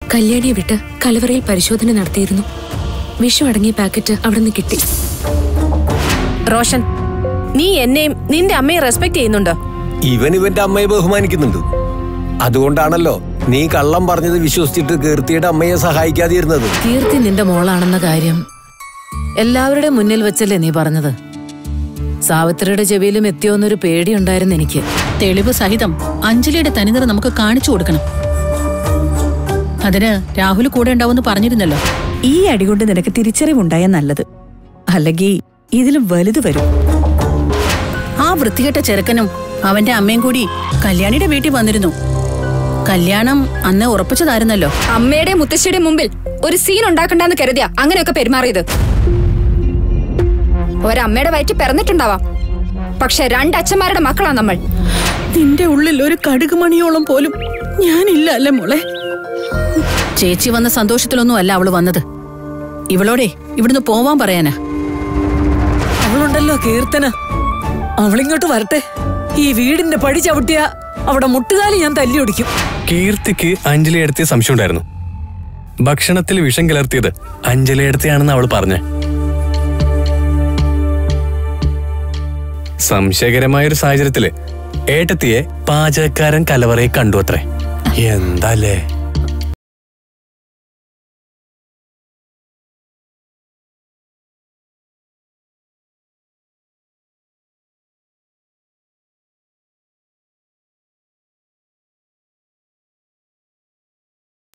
കല്യാണിയെ വിട്ട് കലവറയിൽ പരിശോധന നടത്തിയിരുന്നു വിഷം അടങ്ങിയ പാക്കറ്റ് അവിടെ നിന്ന് കിട്ടി റോഷൻ നീ എന്നെയും നിന്റെ അമ്മയെ റെസ്പെക്ട് ചെയ്യുന്നുണ്ടോ ഇവൻ ഇവന്റെ അമ്മയെ ബഹുമാനിക്കുന്നുണ്ട് അതുകൊണ്ടാണല്ലോ നീ കള്ളം പറഞ്ഞത് വിശ്വസിച്ചിട്ട് കീർത്തിയുടെ അമ്മയെ സഹായിക്കാതിരുന്നത് കീർത്തി നിന്റെ മോളാണെന്ന കാര്യം എല്ലാവരുടെ മുന്നിൽ വെച്ചല്ലേ നീ പറഞ്ഞത് സാവിത്രിയുടെ ചെവിയിലും എത്തിയോന്നൊരു പേടിയുണ്ടായിരുന്നു എനിക്ക് തെളിവ് സഹിതം അഞ്ജലിയുടെ തനിനിറ നമുക്ക് കാണിച്ചു കൊടുക്കണം അതിന് രാഹുൽ കൂടെ ഉണ്ടാവുമെന്ന് പറഞ്ഞിരുന്നല്ലോ ഈ അടികൊണ്ട് നിനക്ക് തിരിച്ചറിവുണ്ടായ നല്ലത് അല്ലെങ്കിൽ ഇതിലും വലുത് വരും ആ വൃത്തികെട്ട ചെറുക്കനും അവന്റെ അമ്മയും കൂടി കല്യാണിയുടെ വീട്ടിൽ വന്നിരുന്നു കല്യാണം അന്ന് ഉറപ്പിച്ചതായിരുന്നല്ലോ അമ്മയുടെ മുത്തശ്ശിയുടെ മുമ്പിൽ ഒരു സീൻ ഉണ്ടാക്കണ്ടെന്ന് കരുതിയ അങ്ങനെയൊക്കെ പെരുമാറിയത് ഒരമ്മയുടെ വയറ്റിൽ പിറന്നിട്ടുണ്ടാവാം പക്ഷെ രണ്ടച്ഛന്മാരുടെ മക്കളാ നമ്മൾ നിന്റെ ഉള്ളിൽ ഒരു കടുകുമണിയോളം പോലും ഞാനില്ല അല്ലേ മോളെ ചേച്ചി വന്ന സന്തോഷത്തിലൊന്നും അല്ല അവള് വന്നത് ഇവളോടെ ഇവിടുന്ന് പോവാൻ പറയാനാ അവളുണ്ടല്ലോ കീർത്തന അവളിങ്ങോട്ട് വരട്ടെ ഈ വീടിന്റെ പടി ചവിട്ടിയ അവിടെ മുട്ടുകാലി ഞാൻ തല്ലിയൊടിക്കും കീർത്തിക്ക് അഞ്ജലി എടുത്തിയ സംശയം ഉണ്ടായിരുന്നു ഭക്ഷണത്തിൽ വിഷം കലർത്തിയത് അഞ്ജലി എടുത്തിയാണെന്ന് അവൾ പറഞ്ഞേ സംശയകരമായ ഒരു സാഹചര്യത്തില് ഏട്ടത്തിയെ പാചകക്കാരൻ കലവറയെ കണ്ടു അത്രേ എന്താല്ലേ